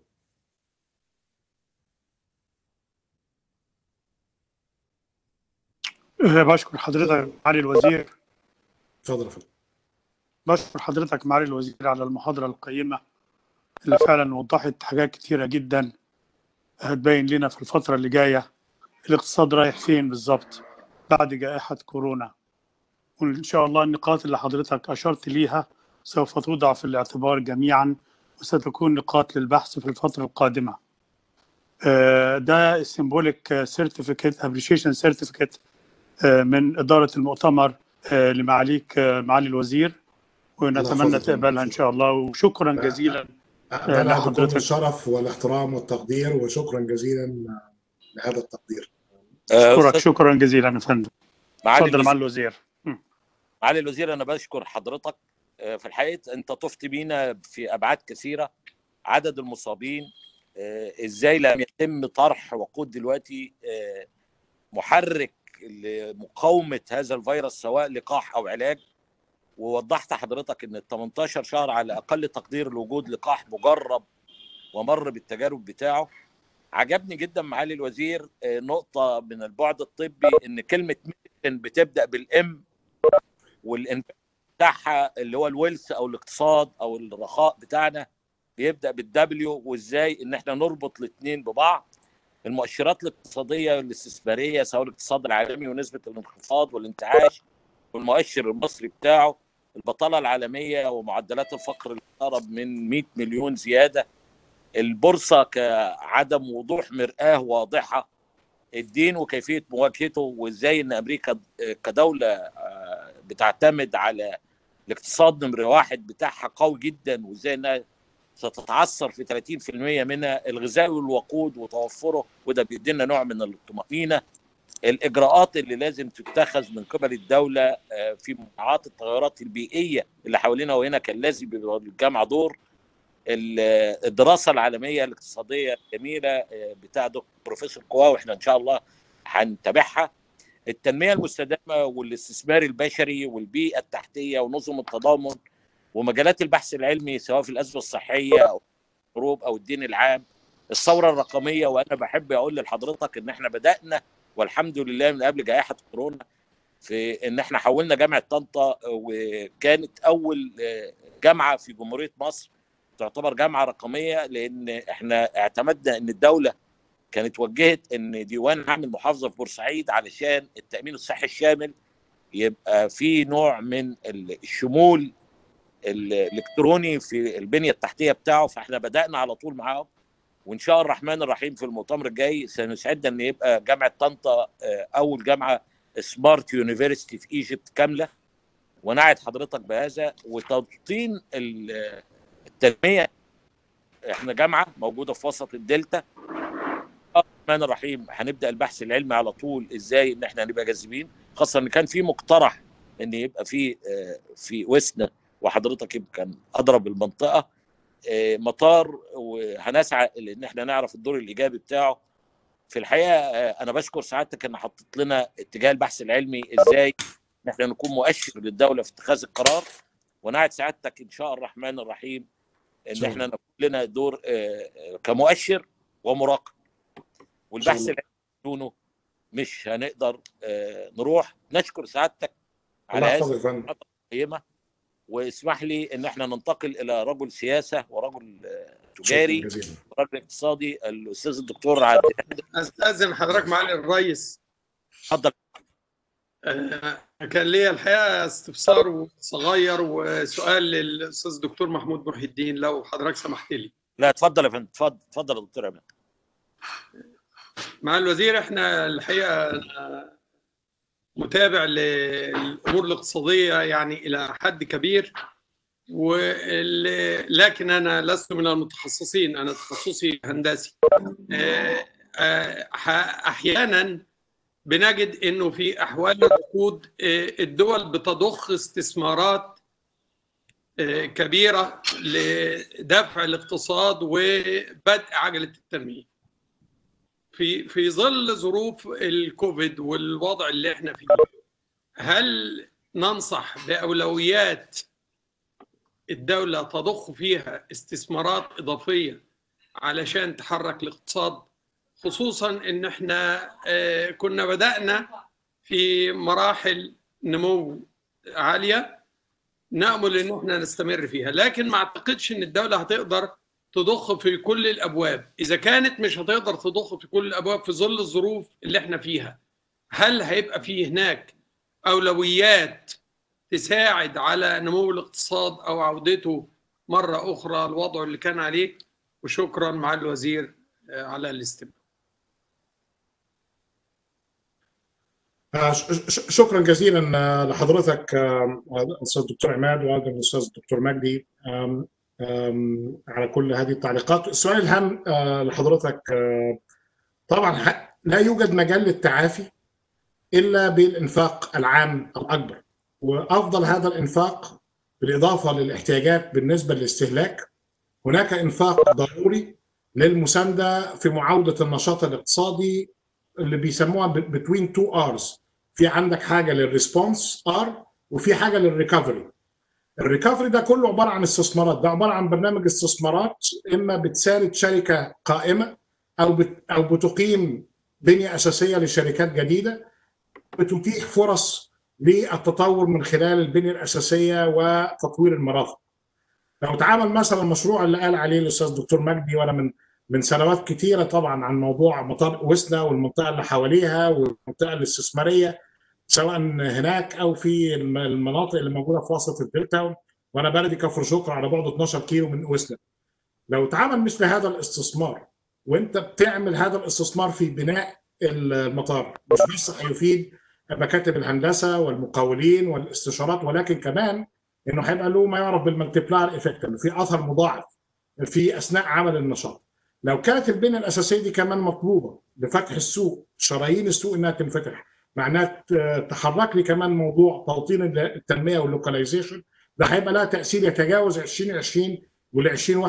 بشكر حضرتك معالي الوزير
اتفضل يا فندم
بشكر حضرتك معالي الوزير على المحاضرة القيمة اللي فعلا وضحت حاجات كتيرة جدا هتبين لنا في الفترة اللي جاية الاقتصاد رايح فين بالظبط بعد جائحة كورونا وإن شاء الله النقاط اللي حضرتك أشرت ليها سوف توضع في الاعتبار جميعا وستكون نقاط للبحث في الفترة القادمة ده السيمبوليك سيرتيفيكت ابريشيشن سيرتيفيكت من إدارة المؤتمر لمعاليك معالي الوزير ونتمنى تقبلها ان شاء الله وشكرا جزيلا
بلغ بكل
لحضرتك.
الشرف والاحترام والتقدير وشكرا جزيلا لهذا التقدير
آه،
اشكرك
أستاذ
شكرا جزيلا يا فندم
معالي
اتفضل
الوزير-
مع الوزير
معالي الوزير انا بشكر حضرتك آه، في الحقيقه انت طفت بينا في ابعاد كثيره عدد المصابين آه، ازاي لم يتم طرح وقود دلوقتي آه، محرك لمقاومه هذا الفيروس سواء لقاح او علاج ووضحت حضرتك ان ال 18 شهر على اقل تقدير لوجود لقاح مجرب ومر بالتجارب بتاعه عجبني جدا معالي الوزير آه، نقطه من البعد الطبي ان كلمه ميديسن بتبدا بالام والانفاق بتاعها اللي هو الويلث او الاقتصاد او الرخاء بتاعنا بيبدا بالدبليو وازاي ان احنا نربط الاثنين ببعض المؤشرات الاقتصاديه والاستثماريه سواء الاقتصاد العالمي ونسبه الانخفاض والانتعاش والمؤشر المصري بتاعه البطاله العالميه ومعدلات الفقر اللي اقترب من 100 مليون زياده البورصه كعدم وضوح مرآه واضحه الدين وكيفيه مواجهته وازاي ان امريكا كدوله آه، بتعتمد على الاقتصاد نمره واحد بتاعها قوي جدا وازاي انها ستتعثر في 30% منها الغذاء والوقود وتوفره وده بيدينا نوع من الطمأنينة الإجراءات اللي لازم تتخذ من قبل الدولة آه، في مراعاة التغيرات البيئية اللي حوالينا وهنا كان لازم يبقى للجامعة دور ال- الدراسة العالمية الاقتصادية الجميلة آه، بتاع دكتور بروفيسور كواو احنا إن شاء الله هنتابعها التنمية المستدامة والاستثمار البشري والبيئة التحتية ونظم التضامن ومجالات البحث العلمي سواء في الأزمة الصحية أو الحروب أو الدين العام الثورة الرقمية وأنا بحب أقول لحضرتك إن إحنا بدأنا والحمد لله من قبل جائحة كورونا في إن إحنا حولنا جامعة طنطا وكانت أول آه، جامعة في جمهورية مصر تعتبر جامعة رقمية لأن إحنا اعتمدنا إن الدولة كانت وجهت ان ديوان عام المحافظه في بورسعيد علشان التامين الصحي الشامل يبقى في نوع من الشمول الالكتروني في البنيه التحتيه بتاعه فاحنا بدانا على طول معاهم وان شاء الرحمن الرحيم في المؤتمر الجاي سنسعدنا ان يبقى جامعه طنطا آه، اول جامعه سمارت يونيفرستي في ايجيبت كامله ونعد حضرتك بهذا وتوطين ال- التنميه احنا جامعه موجوده في وسط الدلتا الرحمن الرحيم هنبدا البحث العلمي على طول ازاي ان احنا نبقى جاذبين خاصه ان كان في مقترح ان يبقى في آه، في وسنا وحضرتك يمكن اضرب المنطقه آه، مطار وهنسعى لان احنا نعرف الدور الايجابي بتاعه في الحقيقه آه، انا بشكر سعادتك ان حطيت لنا اتجاه البحث العلمي ازاي ان احنا نكون مؤشر للدوله في اتخاذ القرار ونعد سعادتك ان شاء الرحمن الرحيم ان
شكراً.
احنا نكون لنا دور آه، آه، كمؤشر ومراقب والبحث
الله.
العلمي بدونه مش هنقدر آه، نروح نشكر سعادتك على
الله
هذه
يحفظك يا فندم
القيمه واسمح لي ان احنا ننتقل الى رجل سياسه ورجل آه، تجاري
شكرا جزيلا
ورجل اقتصادي الاستاذ الدكتور عبد
استاذن حضرتك معالي الرئيس
اتفضل
آه، كان ليا الحقيقه استفسار صغير وسؤال للاستاذ دكتور محمود محي الدين لو حضرتك سمحت لي
لا اتفضل يا فندم اتفضل اتفضل يا دكتور عماد
مع الوزير احنا الحقيقه أنا متابع للامور الاقتصاديه يعني الى حد كبير وال- لكن انا لست من المتخصصين انا تخصصي هندسي آه، آه، ح- احيانا بنجد انه في احوال العقود آه، الدول بتضخ استثمارات آه، كبيره لدفع الاقتصاد وبدء عجله التنميه في في ظل ظروف الكوفيد والوضع اللي احنا فيه هل ننصح باولويات الدوله تضخ فيها استثمارات اضافيه علشان تحرك الاقتصاد خصوصا ان احنا آه، كنا بدانا في مراحل نمو عاليه نامل ان احنا نستمر فيها لكن ما اعتقدش ان الدوله هتقدر تضخ في كل الابواب اذا كانت مش هتقدر تضخ في كل الابواب في ظل الظروف اللي احنا فيها هل هيبقى في هناك اولويات تساعد على نمو الاقتصاد او عودته مره اخرى الوضع اللي كان عليه وشكرا مع الوزير آه، على الاستماع
آه، ش- ش- شكرا جزيلا آه، لحضرتك آه، الاستاذ الدكتور عماد وايضا الاستاذ الدكتور مجدي آم، آم، على كل هذه التعليقات السؤال الهام آه، لحضرتك آه، طبعا ح- لا يوجد مجال للتعافي الا بالانفاق العام الاكبر وافضل هذا الانفاق بالاضافه للاحتياجات بالنسبه للاستهلاك هناك انفاق ضروري للمسانده في معاوده النشاط الاقتصادي اللي بيسموها بتوين تو ارز في عندك حاجه للريسبونس ار وفي حاجه للريكفري الريكفري ده كله عباره عن استثمارات ده عباره عن برنامج استثمارات اما بتساند شركه قائمه او بت او بتقيم بنيه اساسيه لشركات جديده بتتيح فرص للتطور من خلال البنيه الاساسيه وتطوير المرافق. لو تعامل مثلا المشروع اللي قال عليه الاستاذ دكتور مجدي وانا من من سنوات كثيره طبعا عن موضوع مطار وسنا والمنطقه اللي حواليها والمنطقه الاستثماريه سواء هناك او في الم- المناطق اللي موجوده في وسط الدلتا وانا بلدي كفر شكر على بعد 12 كيلو من وسنا. لو تعامل مثل هذا الاستثمار وانت بتعمل هذا الاستثمار في بناء المطار مش بس هيفيد مكاتب الهندسه والمقاولين والاستشارات ولكن كمان انه هيبقى له ما يعرف بالمالتيبلاير افكت انه في اثر مضاعف في اثناء عمل النشاط. لو كانت البنيه الاساسيه دي كمان مطلوبه لفتح السوق شرايين السوق انها تنفتح معناه ت- تحرك لي كمان موضوع توطين التنميه واللوكاليزيشن ده هيبقى لها تاثير يتجاوز 2020 وال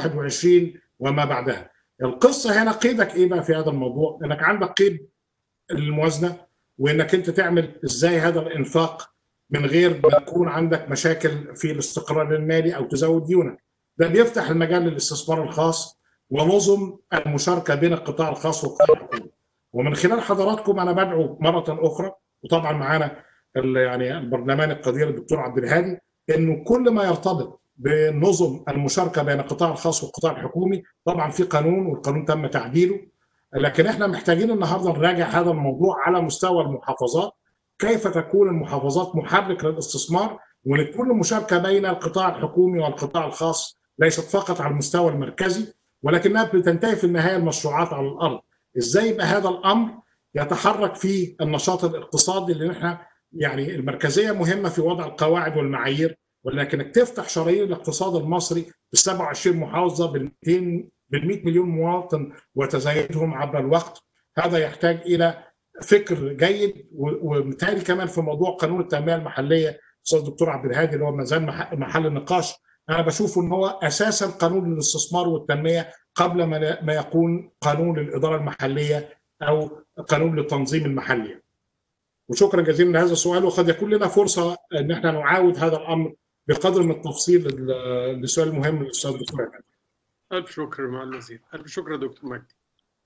2021 وما بعدها. القصه هنا قيدك ايه بقى في هذا الموضوع؟ انك عندك قيد الموازنه وانك انت تعمل ازاي هذا الانفاق من غير ما يكون عندك مشاكل في الاستقرار المالي او تزود ديونك. ده بيفتح المجال للاستثمار الخاص ونظم المشاركه بين القطاع الخاص والقطاع الحكومي. ومن خلال حضراتكم انا بدعو مره اخرى وطبعا معانا ال- يعني البرلمان القدير الدكتور عبد الهادي انه كل ما يرتبط بنظم المشاركه بين القطاع الخاص والقطاع الحكومي طبعا في قانون والقانون تم تعديله لكن احنا محتاجين النهارده نراجع هذا الموضوع على مستوى المحافظات كيف تكون المحافظات محرك للاستثمار ولتكون المشاركه بين القطاع الحكومي والقطاع الخاص ليست فقط على المستوى المركزي ولكنها بتنتهي في النهايه المشروعات على الارض ازاي يبقى هذا الامر يتحرك في النشاط الاقتصادي اللي احنا يعني المركزيه مهمه في وضع القواعد والمعايير ولكنك تفتح شرايين الاقتصاد المصري ب 27 محافظه بال 200 بال 100 مليون مواطن وتزايدهم عبر الوقت هذا يحتاج الى فكر جيد و- وبالتالي كمان في موضوع قانون التنميه المحليه استاذ الدكتور عبد الهادي اللي هو ما زال مح- محل النقاش انا بشوف ان هو اساسا قانون للاستثمار والتنميه قبل ما ما يكون قانون للاداره المحليه او قانون للتنظيم المحلي. وشكرا جزيلا لهذا السؤال وقد يكون لنا فرصه ان احنا نعاود هذا الامر بقدر من التفصيل لل- للسؤال المهم للاستاذ الدكتور عماد.
الف شكر مع الوزير الف شكر يا دكتور مجدي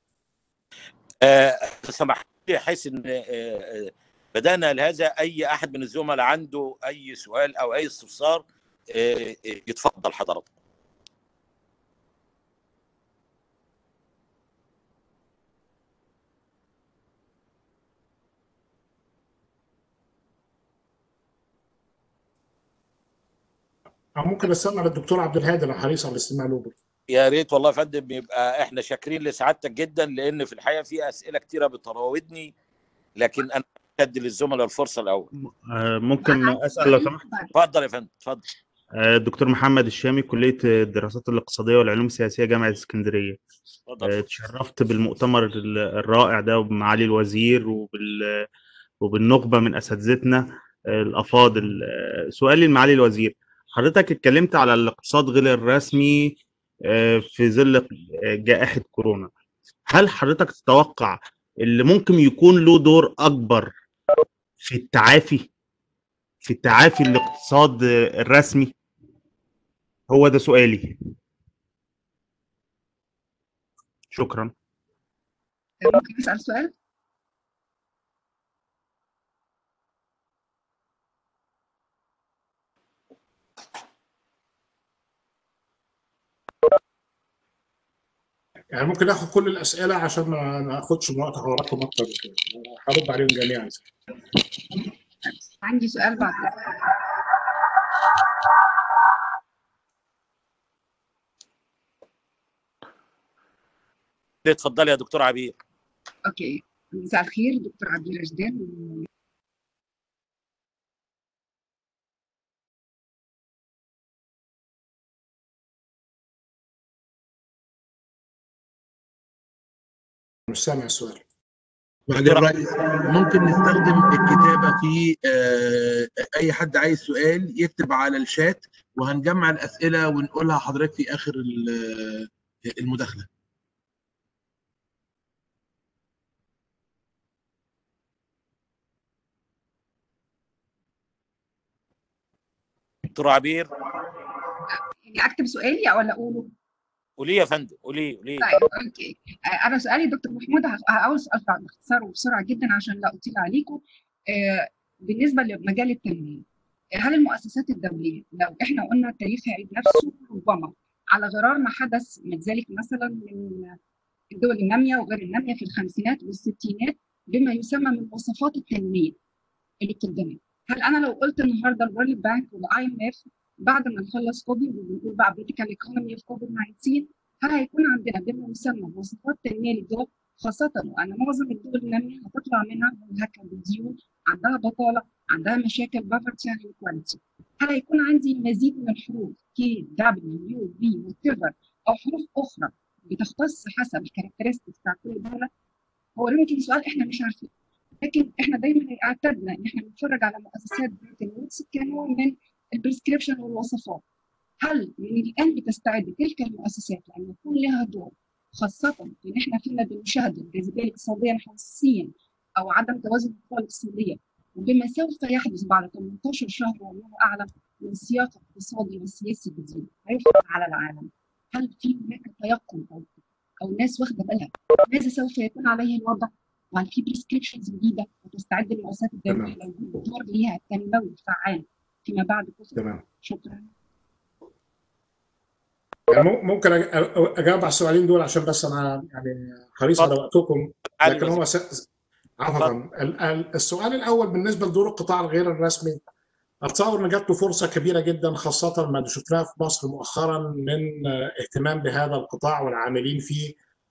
آه، سمح لي حيث ان آه، آه، بدانا لهذا اي احد من الزملاء عنده اي سؤال او اي استفسار آه، آه، يتفضل حضرتك
أو ممكن استنى للدكتور عبد الهادي لو حريص على الاستماع له برضه.
يا ريت والله يا فندم يبقى احنا شاكرين لسعادتك جدا لان في الحقيقه في اسئله كتيره بتراودني لكن انا ادي للزملاء الفرصه الاول
آه، ممكن اسال لو سمحت
اتفضل يا فندم اتفضل
آه، الدكتور محمد الشامي كليه الدراسات الاقتصاديه والعلوم السياسيه جامعه اسكندريه آه،
اتفضل
اتشرفت بالمؤتمر ال- الرائع ده وبمعالي الوزير وبال وبالنخبه من اساتذتنا آه، الافاضل آه، سؤالي لمعالي الوزير حضرتك اتكلمت على الاقتصاد غير الرسمي آه، في ظل آه، جائحه كورونا هل حضرتك تتوقع اللي ممكن يكون له دور اكبر في التعافي في التعافي الاقتصاد الرسمي هو ده سؤالي شكرا
ممكن أسأل سؤال؟
يعني ممكن اخد كل الاسئله عشان ما ناخدش من وقت حضراتكم اكتر من كده. هرد عليهم جميعا
عندي سؤال بعد
اتفضل يا دكتور عبير
اوكي مساء الخير دكتور عبد الوجدان
مش سامع السؤال
معالي الرئيس ممكن نستخدم الكتابة في آه، أي حد عايز سؤال يكتب على الشات وهنجمع الأسئلة ونقولها حضرتك في آخر ال- المداخلة
دكتور عبير
يعني اكتب سؤالي ولا اقوله؟
قولي يا فندم قولي قولي
طيب اوكي آه، انا سؤالي دكتور محمود ه- هقول سؤال باختصار وبسرعه جدا عشان لا اطيل عليكم آه، بالنسبه لمجال التنميه آه، هل المؤسسات الدوليه لو احنا قلنا التاريخ هيعيد نفسه ربما على غرار ما حدث من ذلك مثلا من الدول الناميه وغير الناميه في الخمسينات والستينات بما يسمى من وصفات التنميه اللي بتتبنى هل انا لو قلت النهارده الورلد بانك والاي ام اف بعد ما نخلص كوفيد وبنقول بقى بوليتيكال ايكونومي في كوفيد 19 هل هيكون عندنا بما يسمى وصفات تنميه للدول خاصه وان معظم الدول الناميه هتطلع منها منهكه بالديون عندها بطاله عندها مشاكل بافرتي اند ايكواليتي هل هيكون عندي مزيد من الحروف كي دبليو يو بي وات او حروف اخرى بتختص حسب الكاركترستكس بتاع كل دوله هو يمكن سؤال احنا مش عارفين لكن احنا دايما اعتدنا ان احنا بنتفرج على مؤسسات بريتن وودز كنوع من البريسكريبشن والوصفات هل من الان بتستعد تلك المؤسسات لان يكون لها دور خاصه في ان احنا فيما بنشاهد الجاذبيه الاقتصاديه نحو الصين او عدم توازن القوى الاقتصاديه وبما سوف يحدث بعد 18 شهر والله اعلم من سياق اقتصادي وسياسي جديد هيفرض على العالم هل في هناك تيقن او او الناس واخده بالها ماذا سوف يكون عليه الوضع وهل في بريسكريبشنز جديده وتستعد المؤسسات الدوليه لو دور ليها تنموي فعال فيما بعد كوفيد
تمام
شكرا
يعني مم- ممكن أج- اجاوب على السؤالين دول عشان بس انا يعني حريص على وقتكم
علي
لكن هو س... عفوا ال- ال- السؤال الاول بالنسبه لدور القطاع الغير الرسمي اتصور ان جات له فرصه كبيره جدا خاصه ما شفناها في مصر مؤخرا من آه، اهتمام بهذا القطاع والعاملين فيه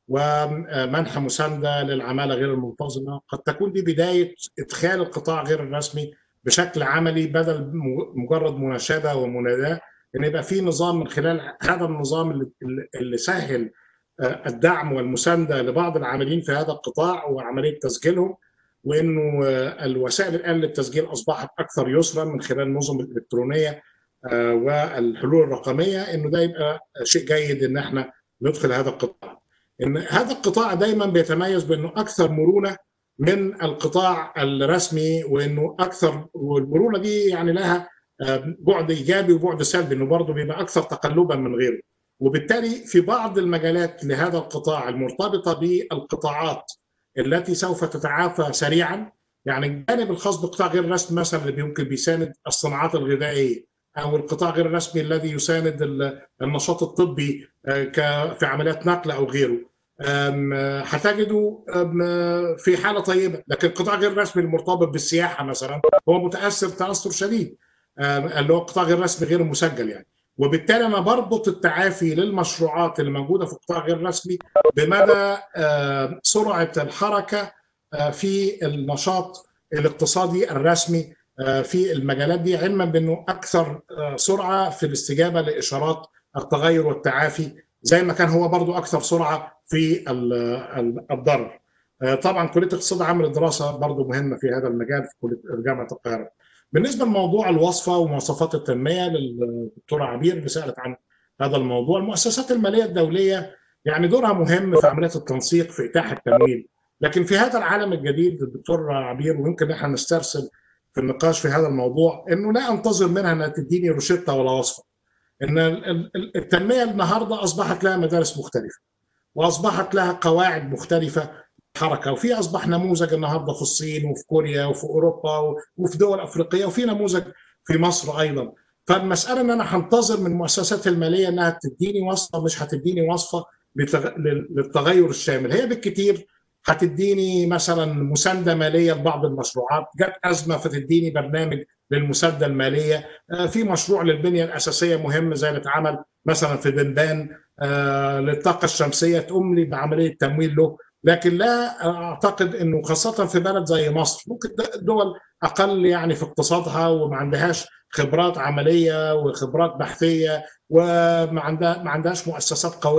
ومنح مسانده للعماله غير المنتظمه قد تكون دي بدايه ادخال القطاع غير الرسمي بشكل عملي بدل م- مجرد مناشده ومناداه ان يبقى في نظام من خلال هذا النظام اللي, اللي سهل آه، الدعم والمسانده لبعض العاملين في هذا القطاع وعمليه تسجيلهم وانه آه، الوسائل الان للتسجيل اصبحت اكثر يسرا من خلال النظم الالكترونيه آه، والحلول الرقميه انه ده يبقى شيء جيد ان احنا ندخل هذا القطاع. ان هذا القطاع دايما بيتميز بانه اكثر مرونه من القطاع الرسمي وانه اكثر والمرونه دي يعني لها آه، بعد ايجابي وبعد سلبي انه برضه بيبقى اكثر تقلبا من غيره. وبالتالي في بعض المجالات لهذا القطاع المرتبطه بالقطاعات التي سوف تتعافى سريعا يعني الجانب الخاص بالقطاع غير الرسمي مثلا اللي يمكن بيساند الصناعات الغذائيه او القطاع غير الرسمي الذي يساند ال- النشاط الطبي آه، ك- في عمليات نقل او غيره آم، آه، هتجده آم، آه، في حاله طيبه لكن القطاع غير الرسمي المرتبط بالسياحه مثلا هو متاثر تاثر شديد آم، اللي هو القطاع غير الرسمي غير المسجل يعني وبالتالي انا بربط التعافي للمشروعات اللي موجوده في القطاع غير الرسمي بمدى آه، سرعه الحركه آه، في النشاط الاقتصادي الرسمي آه، في المجالات دي علما بانه اكثر آه، سرعه في الاستجابه لاشارات التغير والتعافي زي ما كان هو برضو اكثر سرعه في ال- ال- الضرر. آه، طبعا كليه الاقتصاد عملت دراسه برضو مهمه في هذا المجال في كليه جامعه القاهره. بالنسبه لموضوع الوصفه ومواصفات التنميه للدكتوره عبير اللي سالت عن هذا الموضوع، المؤسسات الماليه الدوليه يعني دورها مهم في عمليه التنسيق في اتاحه التمويل، لكن في هذا العالم الجديد الدكتور عبير ويمكن احنا نسترسل في النقاش في هذا الموضوع انه لا انتظر منها انها تديني روشته ولا وصفه. ان ال- ال- التنميه النهارده اصبحت لها مدارس مختلفه واصبحت لها قواعد مختلفه حركه وفي اصبح نموذج النهارده في الصين وفي كوريا وفي اوروبا و- وفي دول افريقيه وفي نموذج في مصر ايضا فالمساله ان انا هنتظر من المؤسسات الماليه انها تديني وصفه مش هتديني وصفه لتغ- لل- للتغير الشامل هي بالكثير هتديني مثلا مسانده ماليه لبعض المشروعات جت ازمه فتديني برنامج للمسانده الماليه آه، في مشروع للبنيه الاساسيه مهم زي اللي اتعمل مثلا في دنبان آه، للطاقه الشمسيه تقوم لي بعمليه تمويل له لكن لا اعتقد انه خاصه في بلد زي مصر ممكن د- دول اقل يعني في اقتصادها وما عندهاش خبرات عمليه وخبرات بحثيه وما عندها ما عندهاش مؤسسات قويه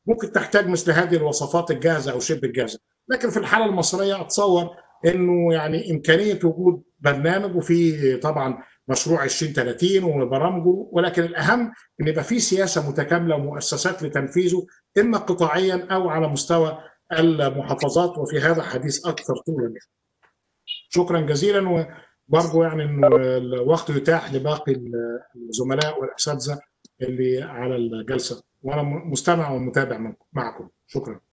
ممكن تحتاج مثل هذه الوصفات الجاهزه او شبه الجاهزه لكن في الحاله المصريه اتصور انه يعني امكانيه وجود برنامج وفي طبعا مشروع 2030 وبرامجه ولكن الاهم ان يبقى في سياسه متكامله ومؤسسات لتنفيذه اما قطاعيا او على مستوى المحافظات وفي هذا حديث اكثر طولا شكرا جزيلا وبرضه يعني انه الوقت يتاح لباقي الزملاء والاساتذه اللي على الجلسه وانا مستمع ومتابع معكم شكرا